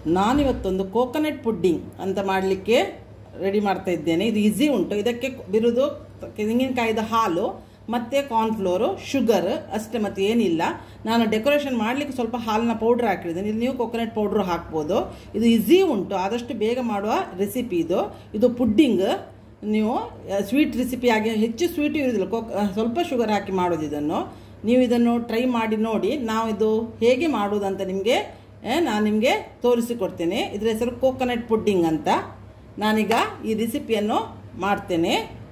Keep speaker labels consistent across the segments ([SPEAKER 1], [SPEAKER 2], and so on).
[SPEAKER 1] ನಾನಿವತ್ತೊಂದು coconut pudding ಅಂತ ಮಾಡಲಿಕ್ಕೆ ready ಮಾಡ್ತಾ ಇದ್ದೇನೆ ಇದು ಈಸಿ ಉಂಟು ಇದಕ್ಕೆ ಬಿರುದು ತೆಂಗಿನಕಾಯಿದ ಹಾಲು ಮತ್ತು ಕಾರ್ನ್ಫ್ಲೋರು ಶುಗರ್ ಅಷ್ಟೇ ಮತ್ತು ಏನಿಲ್ಲ ನಾನು ಡೆಕೋರೇಷನ್ ಮಾಡಲಿಕ್ಕೆ ಸ್ವಲ್ಪ ಹಾಲಿನ ಪೌಡ್ರ್ ಹಾಕಿದ್ದೀನಿ ಇದು ನೀವು ಕೊಕೊನಟ್ ಪೌಡ್ರು ಹಾಕ್ಬೋದು ಇದು ಈಸಿ ಉಂಟು ಆದಷ್ಟು ಬೇಗ ಮಾಡುವ ರೆಸಿಪಿ ಇದು ಇದು ಪುಡ್ಡಿಂಗ್ ನೀವು ಸ್ವೀಟ್ ರೆಸಿಪಿ ಆಗಿ ಹೆಚ್ಚು ಸ್ವೀಟು ಇರೋದಿಲ್ಲ ಕೋಕ್ ಸ್ವಲ್ಪ ಶುಗರ್ ಹಾಕಿ ಮಾಡೋದು ಇದನ್ನು ನೀವು ಇದನ್ನು ಟ್ರೈ ಮಾಡಿ ನೋಡಿ ನಾವು ಇದು ಹೇಗೆ ಮಾಡುವುದಂತ ನಿಮಗೆ ನಾನು ನಿಮಗೆ ತೋರಿಸಿಕೊಡ್ತೇನೆ ಇದರ ಹೆಸರು ಕೋಕೋನಟ್ ಪುಡ್ಡಿಂಗ್ ಅಂತ ನಾನೀಗ ಈ ರೆಸಿಪಿಯನ್ನು ಮಾಡ್ತೇನೆ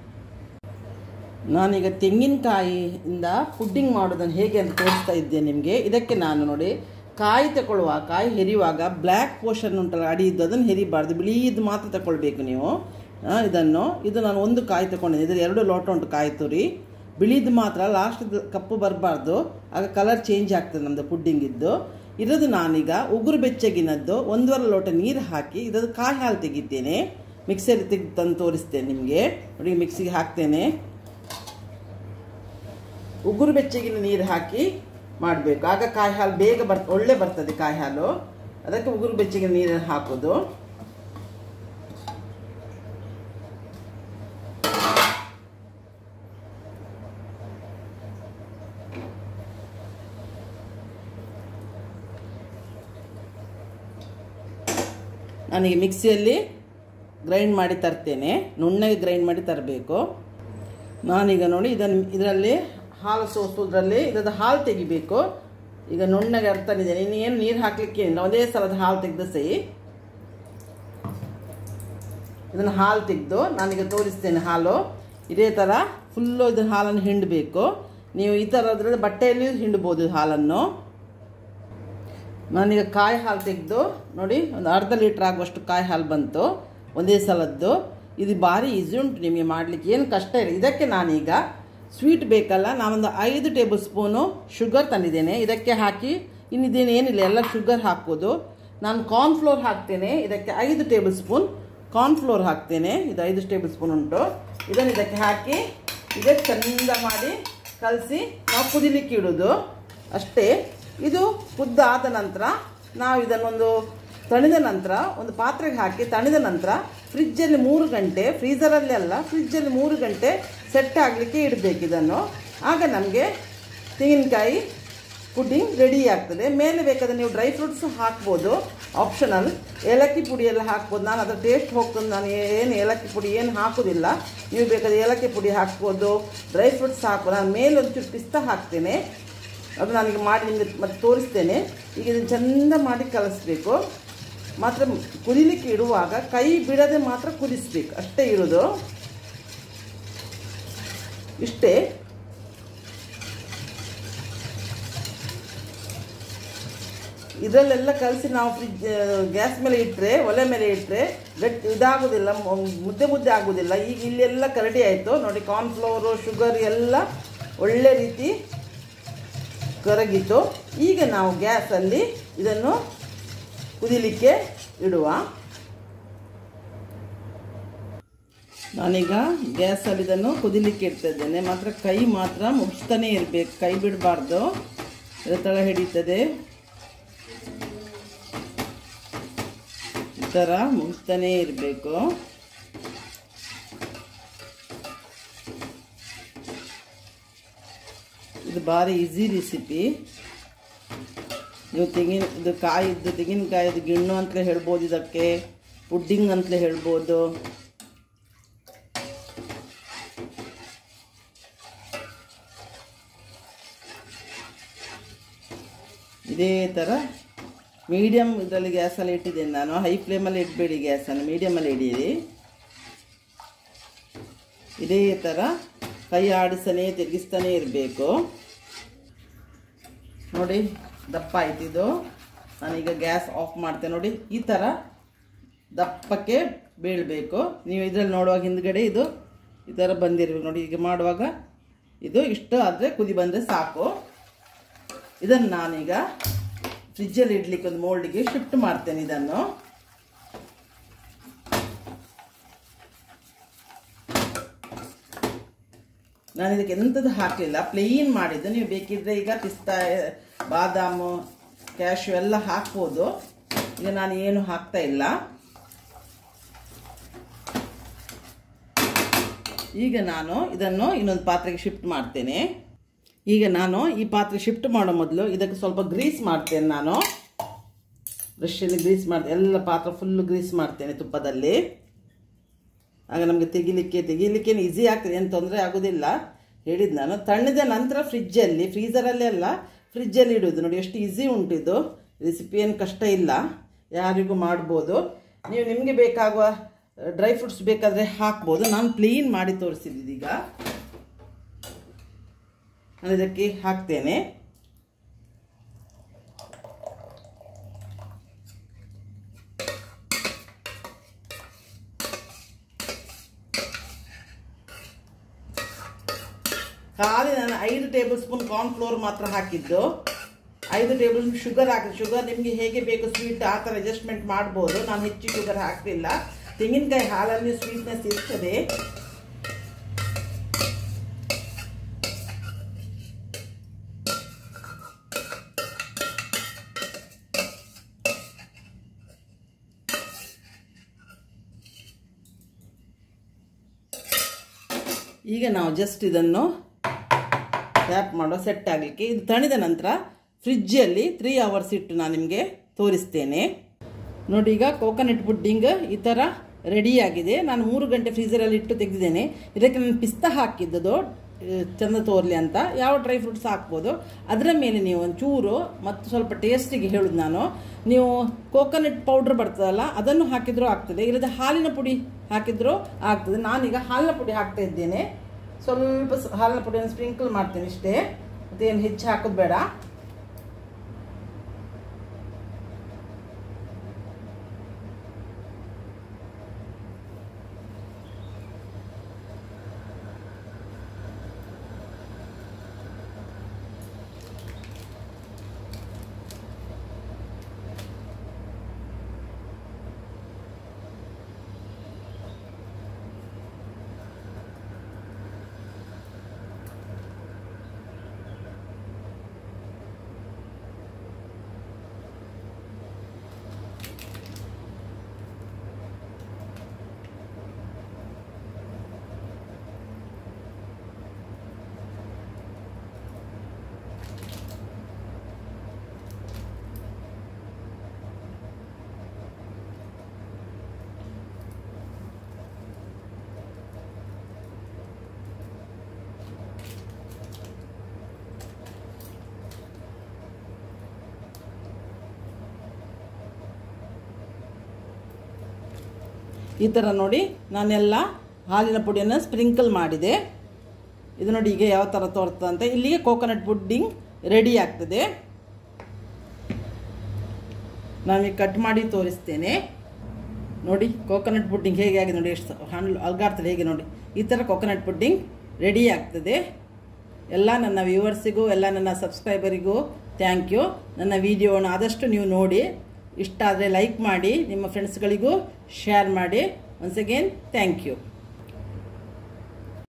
[SPEAKER 1] ನಾನೀಗ ತೆಂಗಿನಕಾಯಿಯಿಂದ ಪುಡ್ಡಿಂಗ್ ಮಾಡೋದನ್ನು ಹೇಗೆ ಅಂತ ತೋರಿಸ್ತಾ ಇದ್ದೇನೆ ನಿಮಗೆ ಇದಕ್ಕೆ ನಾನು ನೋಡಿ ಕಾಯಿ ತಗೊಳ್ಳುವಾಗ ಕಾಯಿ ಹೆರಿಯುವಾಗ ಬ್ಲ್ಯಾಕ್ ಪೋರ್ಷನ್ ಉಂಟಲ್ಲ ಅಡಿ ಇದ್ದು ಅದನ್ನು ಹೆರಿಬಾರ್ದು ಬಿಳಿದು ಮಾತ್ರ ತಗೊಳ್ಬೇಕು ನೀವು ಆ, ಇದನ್ನು ಇದು ನಾನು ಒಂದು ಕಾಯಿ ತಗೊಂಡಿದ್ದೆ ಇದರ ಎರಡು ಲೋಟ ಉಂಟು ಕಾಯಿ ತುರಿ ಬಿಳಿದು ಮಾತ್ರ ಲಾಸ್ಟ್ ಕಪ್ಪು ಬರಬಾರ್ದು ಆಗ ಕಲರ್ ಚೇಂಜ್ ಆಗ್ತದೆ ನಮ್ಮದು ಪುಡ್ಡಿಂಗ್ ಇದ್ದು ಇರೋದು ನಾನೀಗ ಉಗುರು ಬೆಚ್ಚಗಿನದ್ದು ಒಂದೂವರೆ ಲೋಟ ನೀರು ಹಾಕಿ ಇದರದ್ದು ಕಾಯಿ ಹಾಲು ತೆಗಿತೇನೆ ಮಿಕ್ಸರ್ ತೆಗೆದು ತಂದು ತೋರಿಸ್ತೇನೆ ನಿಮಗೆ ನೋಡಿ ಮಿಕ್ಸಿಗೆ ಹಾಕ್ತೇನೆ ಉಗುರು ಬೆಚ್ಚಗಿನ ನೀರು ಹಾಕಿ ಮಾಡಬೇಕು ಆಗ ಕಾಯಿ ಹಾಲು ಬೇಗ ಬರ್ ಒಳ್ಳೆ ಬರ್ತದೆ ಕಾಯಿ ಹಾಲು ಅದಕ್ಕೆ ಉಗುರು ಬೆಚ್ಚಗಿನ ನೀರನ್ನು ಹಾಕೋದು ನಾನೀಗ ಮಿಕ್ಸಿಯಲ್ಲಿ ಗ್ರೈಂಡ್ ಮಾಡಿ ತರ್ತೇನೆ ನುಣ್ಣಗೆ ಗ್ರೈಂಡ್ ಮಾಡಿ ತರಬೇಕು ನಾನೀಗ ನೋಡಿ ಇದನ್ನು ಇದರಲ್ಲಿ ಹಾಲು ಸೋಸೋದ್ರಲ್ಲಿ ಇದರದ ಹಾಲು ತೆಗಿಬೇಕು ಈಗ ನುಣ್ಣಗೆ ಅರ್ಥನಿದ್ದೇನೆ ಇನ್ನು ಏನು ನೀರು ಹಾಕಲಿಕ್ಕೆ ಏನಿಲ್ಲ ಒಂದೇ ಸಲದ ಹಾಲು ತೆಗೆದು ಸೈ ಇದನ್ನು ಹಾಲು ತೆಗೆದು ನಾನೀಗ ತೋರಿಸ್ತೇನೆ ಹಾಲು ಇದೇ ಥರ ಫುಲ್ಲು ಇದನ್ನು ಹಾಲನ್ನು ಹಿಂಡಬೇಕು ನೀವು ಈ ಥರದ್ರಲ್ಲಿ ಬಟ್ಟೆಯಲ್ಲಿ ಹಿಂಡ್ಬೋದು ಹಾಲನ್ನು ನಾನೀಗ ಕಾಯಿ ಹಾಲು ತೆಗೆದು ನೋಡಿ ಒಂದು ಅರ್ಧ ಲೀಟ್ರ್ ಆಗುವಷ್ಟು ಕಾಯಿ ಹಾಲು ಬಂತು ಒಂದೇ ಸಲದ್ದು ಇದು ಭಾರಿ ಈಸಿ ಉಂಟು ನಿಮಗೆ ಮಾಡಲಿಕ್ಕೆ ಏನು ಕಷ್ಟ ಇಲ್ಲ ಇದಕ್ಕೆ ನಾನೀಗ ಸ್ವೀಟ್ ಬೇಕಲ್ಲ ನಾನೊಂದು ಐದು ಟೇಬಲ್ ಸ್ಪೂನು ಶುಗರ್ ತಂದಿದ್ದೇನೆ ಇದಕ್ಕೆ ಹಾಕಿ ಇನ್ನಿದೇನು ಏನಿಲ್ಲ ಎಲ್ಲ ಶುಗರ್ ಹಾಕೋದು ನಾನು ಕಾರ್ನ್ಫ್ಲೋರ್ ಹಾಕ್ತೇನೆ ಇದಕ್ಕೆ ಐದು ಟೇಬಲ್ ಸ್ಪೂನ್ ಕಾರ್ನ್ಫ್ಲೋರ್ ಹಾಕ್ತೇನೆ ಇದು ಐದು ಟೇಬಲ್ ಸ್ಪೂನ್ ಉಂಟು ಇದನ್ನು ಇದಕ್ಕೆ ಹಾಕಿ ಈಗ ಚಂದ ಮಾಡಿ ಕಲಸಿ ನಾವು ಕುದಿಲಿಕ್ಕೆ ಇಡೋದು ಅಷ್ಟೇ ಇದು ಕುದ್ದಾದ ನಂತರ ನಾವು ಇದನ್ನೊಂದು ತಣಿದ ನಂತರ ಒಂದು ಪಾತ್ರೆಗೆ ಹಾಕಿ ತಣಿದ ನಂತರ ಫ್ರಿಜ್ಜಲ್ಲಿ ಮೂರು ಗಂಟೆ ಫ್ರೀಸರಲ್ಲಿ ಅಲ್ಲ ಫ್ರಿಜ್ಜಲ್ಲಿ ಮೂರು ಗಂಟೆ ಸೆಟ್ ಆಗಲಿಕ್ಕೆ ಇಡಬೇಕು ಇದನ್ನು ಆಗ ನಮಗೆ ತೆಂಗಿನಕಾಯಿ ಪುಡ್ಡಿಂಗ್ ರೆಡಿ ಆಗ್ತದೆ ಮೇಲೆ ಬೇಕಾದರೆ ನೀವು ಡ್ರೈ ಫ್ರೂಟ್ಸ್ ಹಾಕ್ಬೋದು ಆಪ್ಷನಲ್ ಏಲಕ್ಕಿ ಪುಡಿ ಎಲ್ಲ ಹಾಕ್ಬೋದು ನಾನು ಅದರ ಟೇಸ್ಟ್ ಹೋಗ್ತದೆ ನಾನು ಏನು ಏಲಕ್ಕಿ ಪುಡಿ ಏನು ಹಾಕೋದಿಲ್ಲ ನೀವು ಬೇಕಾದ್ರೆ ಏಲಕ್ಕಿ ಪುಡಿ ಹಾಕ್ಬೋದು ಡ್ರೈ ಫ್ರೂಟ್ಸ್ ಹಾಕ್ಬೋದು ನಾನು ಮೇಲೆ ಒಂಚೂರು ಪಿಸ್ತಾ ಹಾಕ್ತೇನೆ ಅದು ನನಗೆ ಮಾಡಿ ನಿಮಗೆ ಮತ್ತೆ ತೋರಿಸ್ತೇನೆ ಈಗ ಇದನ್ನು ಚೆಂದ ಮಾಡಿ ಕಲಿಸ್ಬೇಕು ಮಾತ್ರ ಕುದಿಲಿಕ್ಕೆ ಇಡುವಾಗ ಕೈ ಬಿಡದೆ ಮಾತ್ರ ಕುದಿಸ್ಬೇಕು ಅಷ್ಟೇ ಇರೋದು ಇಷ್ಟೇ ಇದರಲ್ಲೆಲ್ಲ ಕಲಸಿ ನಾವು ಫ್ರಿಜ್ ಗ್ಯಾಸ್ ಮೇಲೆ ಇಟ್ಟರೆ ಒಲೆ ಮೇಲೆ ಇಟ್ಟರೆ ಗಟ್ಟಿ ಇದಾಗೋದಿಲ್ಲ ಮ- ಮುದ್ದೆ ಮುದ್ದೆ ಆಗೋದಿಲ್ಲ ಈಗ ಇಲ್ಲೆಲ್ಲ ಕರಡಿ ಆಯಿತು ನೋಡಿ ಕಾರ್ನ್ಫ್ಲವರು ಶುಗರ್ ಎಲ್ಲ ಒಳ್ಳೆ ರೀತಿ ಕರಗಿತು ಈಗ ನಾವು ಗ್ಯಾಸಲ್ಲಿ ಇದನ್ನು ಕುದಿಲಿಕ್ಕೆ ಇಡುವ ನಾನೀಗ ಗ್ಯಾಸಲ್ಲಿ ಇದನ್ನು ಕುದಿಲಿಕ್ಕೆ ಇಡ್ತಾ ಇದ್ದೇನೆ ಮಾತ್ರ ಕೈ ಮಾತ್ರ ಮುಗಿಸ್ತಾನೆ ಇರಬೇಕು ಕೈ ಬಿಡಬಾರ್ದು ತಳ ಹಿಡಿತದೆ ಈ ಥರ ಮುಗಿಸ್ತಾನೇ ಇರಬೇಕು ಇದು ಭಾರಿ ಈಸಿ ರೆಸಿಪಿ ನೀವು ತೆಂಗಿನ ಇದು ಕಾಯಿದ್ದು ತೆಂಗಿನಕಾಯಿದು ಗಿಣ್ಣು ಅಂತಲೇ ಹೇಳ್ಬೋದು ಇದಕ್ಕೆ ಪುಡ್ಡಿಂಗ್ ಅಂತಲೇ ಹೇಳ್ಬೋದು ಇದೇ ಥರ ಮೀಡಿಯಮ್ ಇದರಲ್ಲಿ ಗ್ಯಾಸಲ್ಲಿ ಇಟ್ಟಿದ್ದೇನೆ ನಾನು ಹೈ ಫ್ಲೇಮಲ್ಲಿ ಇಡಬೇಡಿ ಗ್ಯಾಸನ್ನು ಮೀಡಿಯಮಲ್ಲಿ ಇಡೀರಿ ಇದೇ ಥರ ಕೈ ಆಡಿಸನೇ ತಿರುಗಿಸ್ತಾನೆ ಇರಬೇಕು ನೋಡಿ ದಪ್ಪ ಆಯ್ತಿದು ನಾನೀಗ ಗ್ಯಾಸ್ ಆಫ್ ಮಾಡ್ತೇನೆ ನೋಡಿ ಈ ಥರ ದಪ್ಪಕ್ಕೆ ಬೀಳಬೇಕು ನೀವು ಇದರಲ್ಲಿ ನೋಡುವಾಗ ಹಿಂದ್ಗಡೆ ಇದು ಈ ಥರ ಬಂದಿರ್ಬೇಕು ನೋಡಿ ಈಗ ಮಾಡುವಾಗ ಇದು ಇಷ್ಟು ಆದರೆ ಕುದಿ ಬಂದರೆ ಸಾಕು ಇದನ್ನು ನಾನೀಗ ಫ್ರಿಜ್ಜಲ್ಲಿ ಇಡ್ಲಿಕ್ಕೆ ಒಂದು ಮೋಲ್ಡಿಗೆ ಶಿಫ್ಟ್ ಮಾಡ್ತೇನೆ ಇದನ್ನು ನಾನು ಇದಕ್ಕೆ ಎಂಥದ್ದು ಹಾಕಲಿಲ್ಲ ಪ್ಲೇನ್ ಮಾಡಿದ್ದು ನೀವು ಬೇಕಿದ್ರೆ ಈಗ ಪಿಸ್ತಾ ಬಾದಾಮು ಕ್ಯಾಶು ಎಲ್ಲ ಹಾಕ್ಬೋದು ಈಗ ನಾನು ಏನು ಹಾಕ್ತಾ ಇಲ್ಲ ಈಗ ನಾನು ಇದನ್ನು ಇನ್ನೊಂದು ಪಾತ್ರೆಗೆ ಶಿಫ್ಟ್ ಮಾಡ್ತೇನೆ ಈಗ ನಾನು ಈ ಪಾತ್ರೆ ಶಿಫ್ಟ್ ಮಾಡೋ ಮೊದಲು ಇದಕ್ಕೆ ಸ್ವಲ್ಪ ಗ್ರೀಸ್ ಮಾಡ್ತೇನೆ ನಾನು ಬ್ರಷಲ್ಲಿ ಗ್ರೀಸ್ ಮಾಡ್ತೇನೆ ಎಲ್ಲ ಪಾತ್ರೆ ಫುಲ್ಲು ಗ್ರೀಸ್ ಮಾಡ್ತೇನೆ ತುಪ್ಪದಲ್ಲಿ ಆಗ ನಮಗೆ ತೆಗಿಲಿಕ್ಕೆ ತೆಗಿಲಿಕ್ಕೆ ಈಸಿ ಆಗ್ತದೆ ಏನು ತೊಂದರೆ ಆಗೋದಿಲ್ಲ ಹೇಳಿದ್ದು ನಾನು ತಣ್ಣದ ನಂತರ ಫ್ರಿಜ್ಜಲ್ಲಿ ಫ್ರೀಸರಲ್ಲೇ ಅಲ್ಲ ಫ್ರಿಜ್ಜಲ್ಲಿ ಇಡೋದು ನೋಡಿ ಎಷ್ಟು ಈಸಿ ಉಂಟಿದ್ದು ರೆಸಿಪಿ ಏನು ಕಷ್ಟ ಇಲ್ಲ ಯಾರಿಗೂ ಮಾಡ್ಬೋದು ನೀವು ನಿಮಗೆ ಬೇಕಾಗುವ ಡ್ರೈ ಫ್ರೂಟ್ಸ್ ಬೇಕಾದರೆ ಹಾಕ್ಬೋದು ನಾನು ಪ್ಲೀನ್ ಮಾಡಿ ತೋರಿಸಿದ್ದೀಗ ನಾನು ಇದಕ್ಕೆ ಹಾಕ್ತೇನೆ ಖಾಲಿ ನಾನು ಐದು ಟೇಬಲ್ ಸ್ಪೂನ್ ಕಾರ್ನ್ಫ್ಲೋರ್ ಮಾತ್ರ ಹಾಕಿದ್ದು ಐದು ಟೇಬಲ್ ಸ್ಪೂನ್ ಶುಗರ್ ಹಾಕಿದ್ದು ಶುಗರ್ ನಿಮಗೆ ಹೇಗೆ ಬೇಕು ಸ್ವೀಟ್ ಆ ಥರ ಅಡ್ಜಸ್ಟ್ಮೆಂಟ್ ಮಾಡ್ಬೋದು ನಾನು ಹೆಚ್ಚು ಶುಗರ್ ಹಾಕಲಿಲ್ಲ ತೆಂಗಿನಕಾಯಿ ಹಾಲಲ್ಲಿ ಸ್ವೀಟ್ನೆಸ್ ಇರ್ತದೆ ಈಗ ನಾವು ಜಸ್ಟ್ ಇದನ್ನು ಟ್ಯಾಪ್ ಮಾಡೋ ಸೆಟ್ ಆಗಲಿಕ್ಕೆ ಇದು ತಣಿದ ನಂತರ ಫ್ರಿಜ್ಜಲ್ಲಿ ತ್ರೀ ಅವರ್ಸ್ ಇಟ್ಟು ನಾನು ನಿಮಗೆ ತೋರಿಸ್ತೇನೆ ನೋಡಿ ಈಗ ಕೋಕೋನಟ್ ಪುಡ್ಡಿಂಗ್ ಈ ಥರ ರೆಡಿಯಾಗಿದೆ ನಾನು ಮೂರು ಗಂಟೆ ಫ್ರೀಸರಲ್ಲಿ ಇಟ್ಟು ತೆಗೆದಿದ್ದೇನೆ ಇದಕ್ಕೆ ನಾನು ಪಿಸ್ತಾ ಹಾಕಿದ್ದದು ಚಂದ ತೋರಲಿ ಅಂತ ಯಾವ ಡ್ರೈ ಫ್ರೂಟ್ಸ್ ಹಾಕ್ಬೋದು ಅದರ ಮೇಲೆ ನೀವು ಒಂಚೂರು ಮತ್ತು ಸ್ವಲ್ಪ ಟೇಸ್ಟಿಗೆ ಹೇಳೋದು ನಾನು ನೀವು ಕೋಕೋನಟ್ ಪೌಡ್ರ್ ಬರ್ತದಲ್ಲ ಅದನ್ನು ಹಾಕಿದರೂ ಆಗ್ತದೆ ಇಲ್ಲದೆ ಹಾಲಿನ ಪುಡಿ ಹಾಕಿದರೂ ಆಗ್ತದೆ ನಾನೀಗ ಹಾಲಿನ ಪುಡಿ ಹಾಕ್ತಾ ಇದ್ದೇನೆ ಸ್ವಲ್ಪ ಹಾಲಿನ ಪುಡಿಯನ್ನು ಸ್ಪ್ರಿಂಕಲ್ ಮಾಡ್ತೇನೆ ಇಷ್ಟೇ ಮತ್ತೇನು ಹೆಚ್ಚು ಹಾಕೋದು ಬೇಡ ಈ ಥರ ನೋಡಿ ನಾನೆಲ್ಲ ಹಾಲಿನ ಪುಡಿಯನ್ನು ಸ್ಪ್ರಿಂಕಲ್ ಮಾಡಿದೆ ಇದು ನೋಡಿ ಈಗ ಯಾವ ಥರ ತೋರ್ತದೆ ಅಂತ ಇಲ್ಲಿಗೆ ಕೋಕೋನಟ್ ಪುಡ್ಡಿಂಗ್ ರೆಡಿ ಆಗ್ತದೆ ನಾನೀಗ ಕಟ್ ಮಾಡಿ ತೋರಿಸ್ತೇನೆ ನೋಡಿ ಕೋಕೋನಟ್ ಪುಡ್ಡಿಂಗ್ ಹೇಗೆ ಆಗಿದೆ ನೋಡಿ ಎಷ್ಟು ಹಣ್ಣು ಅಲ್ಗಾಡ್ತದೆ ಹೇಗೆ ನೋಡಿ ಈ ಥರ ಕೋಕೋನಟ್ ಪುಡ್ಡಿಂಗ್ ರೆಡಿ ಆಗ್ತದೆ ಎಲ್ಲ ನನ್ನ ವ್ಯೂವರ್ಸಿಗೂ ಎಲ್ಲ ನನ್ನ ಸಬ್ಸ್ಕ್ರೈಬರಿಗೂ ಥ್ಯಾಂಕ್ ಯು ನನ್ನ ವಿಡಿಯೋನ ಆದಷ್ಟು ನೀವು ನೋಡಿ ಇಷ್ಟ ಆದರೆ ಲೈಕ್ ಮಾಡಿ ನಿಮ್ಮ ಫ್ರೆಂಡ್ಸ್ಗಳಿಗೂ ಶೇರ್ ಮಾಡಿ ಒನ್ಸ್ ಅಗೇನ್ ಥ್ಯಾಂಕ್ ಯು